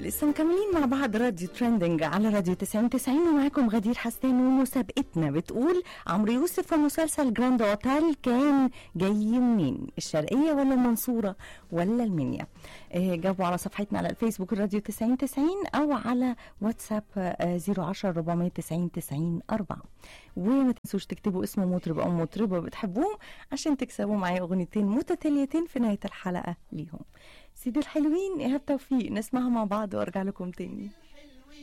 لسه مكملين مع بعض راديو ترندنج على راديو 90 90 ومعاكم غدير حسان ومسابقتنا بتقول عمرو يوسف في مسلسل جراند اوتيل كان جاي منين؟ الشرقيه ولا المنصوره ولا المنيا؟ آه جاوبوا على صفحتنا على الفيسبوك راديو 90 90 او على واتساب آه 010 490 90 4 وما تنسوش تكتبوا اسم مطرب او مطربه بتحبوهم عشان تكسبوا معايا اغنيتين متتاليتين في نهايه الحلقه ليهم سيدي الحلوين ايهاب توفيق نسمعها مع بعض وارجع لكم تاني